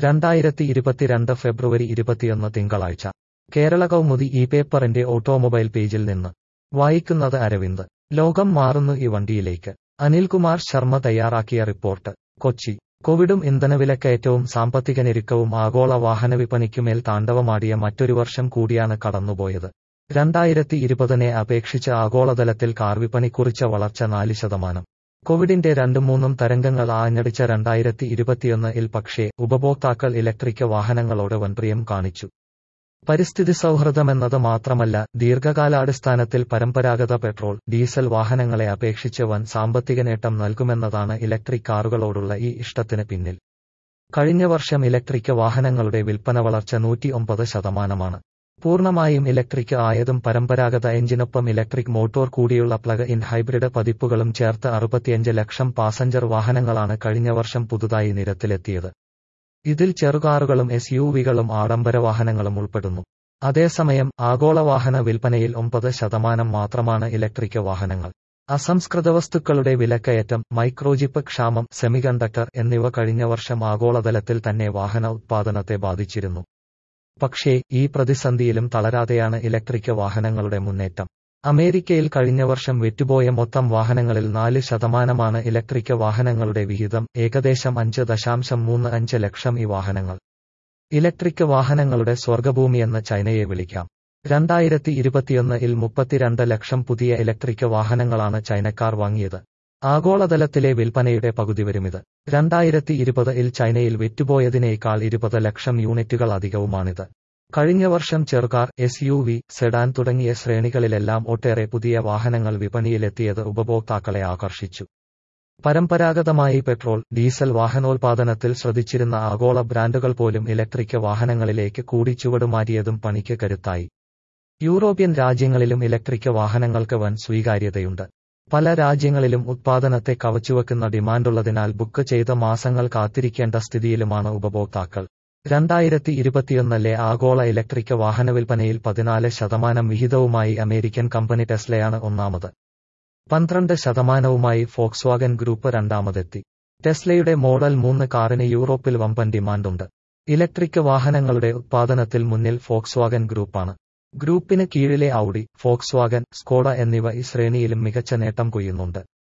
രണ്ടായിരത്തി ഇരുപത്തിരണ്ട് ഫെബ്രുവരി ഇരുപത്തിയൊന്ന് തിങ്കളാഴ്ച കേരള കൗമുദി ഈ പേപ്പറിന്റെ ഓട്ടോമൊബൈൽ പേജിൽ നിന്ന് വായിക്കുന്നത് അരവിന്ദ് ലോകം മാറുന്നു ഈ വണ്ടിയിലേക്ക് അനിൽകുമാർ ശർമ്മ തയ്യാറാക്കിയ റിപ്പോർട്ട് കൊച്ചി കോവിഡും ഇന്ധനവിലക്കയറ്റവും സാമ്പത്തിക ഞെരുക്കവും ആഗോള വാഹനവിപണിക്കുമേൽ താണ്ഡവമാടിയ മറ്റൊരു വർഷം കൂടിയാണ് കടന്നുപോയത് രണ്ടായിരത്തി ഇരുപതിനെ അപേക്ഷിച്ച് ആഗോളതലത്തിൽ കാർ വിപണി കുറിച്ച വളർച്ച നാല് ശതമാനം കോവിഡിന്റെ രണ്ടും മൂന്നും തരംഗങ്ങൾ ആഞ്ഞടിച്ച രണ്ടായിരത്തി ഇരുപത്തിയൊന്നിൽ പക്ഷേ ഉപഭോക്താക്കൾ ഇലക്ട്രിക് വാഹനങ്ങളോട് വൻപ്രിയം കാണിച്ചു പരിസ്ഥിതി സൗഹൃദമെന്നത് മാത്രമല്ല ദീർഘകാലാടിസ്ഥാനത്തിൽ പരമ്പരാഗത പെട്രോൾ ഡീസൽ വാഹനങ്ങളെ അപേക്ഷിച്ച് വൻ സാമ്പത്തിക നേട്ടം നൽകുമെന്നതാണ് ഇലക്ട്രിക് കാറുകളോടുള്ള ഈ ഇഷ്ടത്തിന് പിന്നിൽ കഴിഞ്ഞ വർഷം ഇലക്ട്രിക് വാഹനങ്ങളുടെ വിൽപ്പന വളർച്ച നൂറ്റി ഒമ്പത് ശതമാനമാണ് പൂർണ്ണമായും ഇലക്ട്രിക് ആയതും പരമ്പരാഗത എഞ്ചിനൊപ്പം ഇലക്ട്രിക് മോട്ടോർ കൂടിയുള്ള പ്ലഗ് ഇൻ ഹൈബ്രിഡ് പതിപ്പുകളും ചേർത്ത് അറുപത്തിയഞ്ച് ലക്ഷം പാസഞ്ചർ വാഹനങ്ങളാണ് കഴിഞ്ഞ വർഷം പുതുതായി നിരത്തിലെത്തിയത് ഇതിൽ ചെറുകാറുകളും എസ് യു വികളും ആഡംബര വാഹനങ്ങളും ഉൾപ്പെടുന്നു അതേസമയം ആഗോള വാഹന വിൽപ്പനയിൽ ഒമ്പത് ശതമാനം മാത്രമാണ് ഇലക്ട്രിക് വാഹനങ്ങൾ അസംസ്കൃത വസ്തുക്കളുടെ വിലക്കയറ്റം മൈക്രോജിപ്പ് ക്ഷാമം സെമികണ്ടക്ടർ എന്നിവ കഴിഞ്ഞ വർഷം ആഗോളതലത്തിൽ തന്നെ വാഹന ഉത്പാദനത്തെ ബാധിച്ചിരുന്നു പക്ഷേ ഈ പ്രതിസന്ധിയിലും തളരാതെയാണ് ഇലക്ട്രിക് വാഹനങ്ങളുടെ മുന്നേറ്റം അമേരിക്കയിൽ കഴിഞ്ഞ വർഷം വിറ്റുപോയ മൊത്തം വാഹനങ്ങളിൽ നാല് ശതമാനമാണ് ഇലക്ട്രിക് വാഹനങ്ങളുടെ വിഹിതം ഏകദേശം അഞ്ച് ദശാംശം മൂന്ന് അഞ്ച് ലക്ഷം ഈ വാഹനങ്ങൾ ഇലക്ട്രിക് വാഹനങ്ങളുടെ സ്വർഗഭൂമിയെന്ന് ചൈനയെ വിളിക്കാം രണ്ടായിരത്തി ഇരുപത്തിയൊന്നിൽ മുപ്പത്തിരണ്ട് ലക്ഷം പുതിയ ഇലക്ട്രിക് വാഹനങ്ങളാണ് ചൈനക്കാർ വാങ്ങിയത് ആഗോളതലത്തിലെ വിൽപ്പനയുടെ പകുതി വരുമിത് രണ്ടായിരത്തി ഇരുപതിൽ ചൈനയിൽ വിറ്റുപോയതിനേക്കാൾ ഇരുപത് ലക്ഷം യൂണിറ്റുകൾ അധികവുമാണിത് കഴിഞ്ഞ വർഷം ചെറുകാർ എസ് യു വി സെഡാൻ തുടങ്ങിയ ശ്രേണികളിലെല്ലാം ഒട്ടേറെ പുതിയ വാഹനങ്ങൾ വിപണിയിലെത്തിയത് ഉപഭോക്താക്കളെ ആകർഷിച്ചു പരമ്പരാഗതമായി പെട്രോൾ ഡീസൽ വാഹനോൽപാദനത്തിൽ ശ്രദ്ധിച്ചിരുന്ന ആഗോള ബ്രാൻഡുകൾ പോലും ഇലക്ട്രിക് വാഹനങ്ങളിലേക്ക് കൂടി ചുവടുമാറ്റിയതും പണിക്ക് കരുത്തായി യൂറോപ്യൻ രാജ്യങ്ങളിലും ഇലക്ട്രിക് വാഹനങ്ങൾക്ക് വൻ സ്വീകാര്യതയുണ്ട് പല രാജ്യങ്ങളിലും ഉത്പാദനത്തെ കവച്ചുവെക്കുന്ന ഡിമാൻഡുള്ളതിനാൽ ബുക്ക് ചെയ്ത മാസങ്ങൾ കാത്തിരിക്കേണ്ട സ്ഥിതിയിലുമാണ് ഉപഭോക്താക്കൾ രണ്ടായിരത്തി ഇരുപത്തിയൊന്നിലെ ആഗോള ഇലക്ട്രിക് വാഹന വിൽപ്പനയിൽ പതിനാല് ശതമാനം വിഹിതവുമായി അമേരിക്കൻ കമ്പനി ടെസ്ലയാണ് ഒന്നാമത് പന്ത്രണ്ട് ശതമാനവുമായി ഫോക്സ്വാഗൻ ഗ്രൂപ്പ് രണ്ടാമതെത്തി ടെസ്ലയുടെ മോഡൽ മൂന്ന് കാറിന് യൂറോപ്പിൽ വമ്പൻ ഡിമാൻഡുണ്ട് ഇലക്ട്രിക് വാഹനങ്ങളുടെ ഉത്പാദനത്തിൽ മുന്നിൽ ഫോക്സ്വാഗൻ ഗ്രൂപ്പാണ് ഗ്രൂപ്പിന് കീഴിലെ ഔഡി ഫോക്സ്വാഗൻ സ്കോഡ എന്നിവ ഈ ശ്രേണിയിലും മികച്ച നേട്ടം കൊയ്യുന്നുണ്ട്